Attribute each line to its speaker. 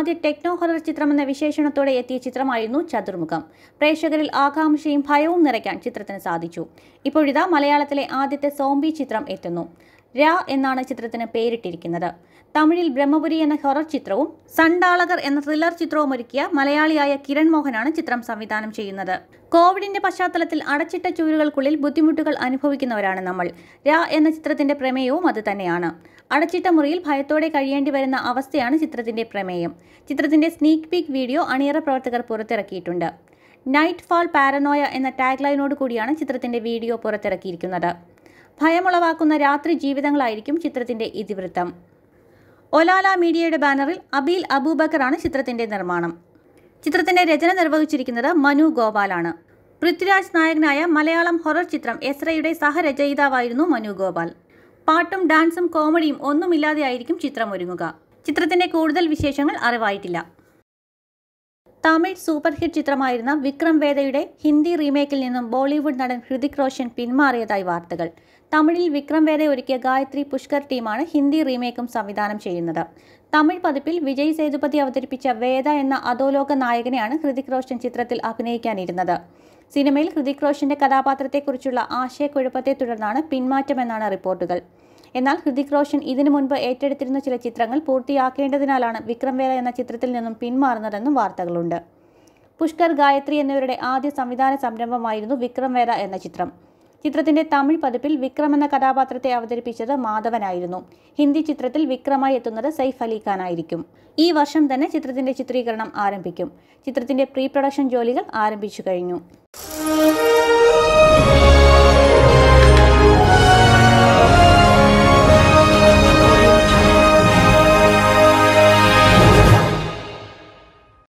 Speaker 1: ആദ്യ techno horror ചിത്രമെന്ന വിശേഷണത്തോടെ എത്തിയ ചിത്രമായിരുന്നു ചതുർമുഖം പ്രേക്ഷകരിൽ ആകാംക്ഷയും ഭയവും നിറയ്ക്കാൻ ചിത്രത്തിന് സാധിച്ചു ഇപ്പോഴിതാ മലയാളത്തിലെ ആദ്യത്തെ സോംബി ചിത്രം എത്തുന്നു രാ എന്നാണ് ചിത്രത്തിന് പേരിട്ടിരിക്കുന്നത് തമിഴിൽ ബ്രഹ്മപുരി എന്ന ഹൊറർ ചിത്രവും സണ്ടാളകർ എന്ന ത്രില്ലർ ചിത്രവും ഒരുക്കിയ മലയാളിയായ കിരൺ മോഹനാണ് ചിത്രം സംവിധാനം ചെയ്യുന്നത് കോവിഡിന്റെ പശ്ചാത്തലത്തിൽ അടച്ചിട്ട ചുവരുകൾക്കുള്ളിൽ ബുദ്ധിമുട്ടുകൾ അനുഭവിക്കുന്നവരാണ് നമ്മൾ രാ എന്ന ചിത്രത്തിന്റെ പ്രമേയവും അത് തന്നെയാണ് അടച്ചിട്ട മുറിയിൽ ഭയത്തോടെ കഴിയേണ്ടി വരുന്ന അവസ്ഥയാണ് ചിത്രത്തിന്റെ പ്രമേയം ചിത്രത്തിന്റെ സ്നീക്ക് പീക്ക് വീഡിയോ അണിയറ പ്രവർത്തകർ പുറത്തിറക്കിയിട്ടുണ്ട് നൈറ്റ് ഫാൾ പാരനോയ എന്ന ടാഗ് ലൈനോട് കൂടിയാണ് ചിത്രത്തിന്റെ വീഡിയോ പുറത്തിറക്കിയിരിക്കുന്നത് ഭയമുളവാക്കുന്ന രാത്രി ജീവിതങ്ങളായിരിക്കും ചിത്രത്തിന്റെ ഇതിവൃത്തം ഒലാല മീഡിയയുടെ ബാനറിൽ അബീൽ അബൂബക്കറാണ് ചിത്രത്തിന്റെ നിർമ്മാണം ചിത്രത്തിന്റെ രചന നിർവഹിച്ചിരിക്കുന്നത് മനു ഗോപാലാണ് പൃഥ്വിരാജ് നായകനായ മലയാളം ഹൊറർ ചിത്രം എസ്രയുടെ സഹരചയിതാവായിരുന്നു മനു ഗോപാൽ പാട്ടും ഡാൻസും കോമഡിയും ഒന്നുമില്ലാതെയായിരിക്കും ചിത്രം ഒരുങ്ങുക ചിത്രത്തിന്റെ കൂടുതൽ വിശേഷങ്ങൾ അറിവായിട്ടില്ല തമിഴ് സൂപ്പർ ഹിറ്റ് ചിത്രമായിരുന്ന വിക്രം വേദയുടെ ഹിന്ദി റീമേക്കിൽ നിന്നും ബോളിവുഡ് നടൻ ഹൃതിക് റോഷൻ പിന്മാറിയതായി വാർത്തകൾ തമിഴിൽ വിക്രം വേദ ഒരുക്കിയ ഗായത്രി പുഷ്കർ ടീമാണ് ഹിന്ദി റീമേക്കും സംവിധാനം ചെയ്യുന്നത് തമിഴ് പതിപ്പിൽ വിജയ് സേതുപതി അവതരിപ്പിച്ച വേദ എന്ന അധോലോക നായകനെയാണ് ഹൃതിക് റോഷൻ ചിത്രത്തിൽ അഭിനയിക്കാനിരുന്നത് സിനിമയിൽ ഹൃതിക് റോഷന്റെ കഥാപാത്രത്തെക്കുറിച്ചുള്ള ആശയക്കുഴപ്പത്തെ തുടർന്നാണ് പിന്മാറ്റമെന്നാണ് റിപ്പോർട്ടുകൾ എന്നാൽ ഹൃതിക് റോഷൻ ഇതിനു മുൻപ് ഏറ്റെടുത്തിരുന്ന ചില ചിത്രങ്ങൾ പൂർത്തിയാക്കേണ്ടതിനാലാണ് വിക്രം വേദ എന്ന ചിത്രത്തിൽ നിന്നും പിന്മാറുന്നതെന്നും വാർത്തകളുണ്ട് പുഷ്കർ ഗായത്രി എന്നിവരുടെ ആദ്യ സംവിധാന സംരംഭമായിരുന്നു വിക്രം വേദ എന്ന ചിത്രം ചിത്രത്തിന്റെ തമിഴ് പതിപ്പിൽ വിക്രം എന്ന കഥാപാത്രത്തെ അവതരിപ്പിച്ചത് മാധവനായിരുന്നു ഹിന്ദി ചിത്രത്തിൽ വിക്രമായി എത്തുന്നത് സൈഫ് അലി ഖാൻ ആയിരിക്കും ഈ വർഷം തന്നെ ചിത്രത്തിന്റെ ചിത്രീകരണം ആരംഭിക്കും ചിത്രത്തിന്റെ പ്രീ പ്രൊഡക്ഷൻ ജോലികൾ ആരംഭിച്ചു കഴിഞ്ഞു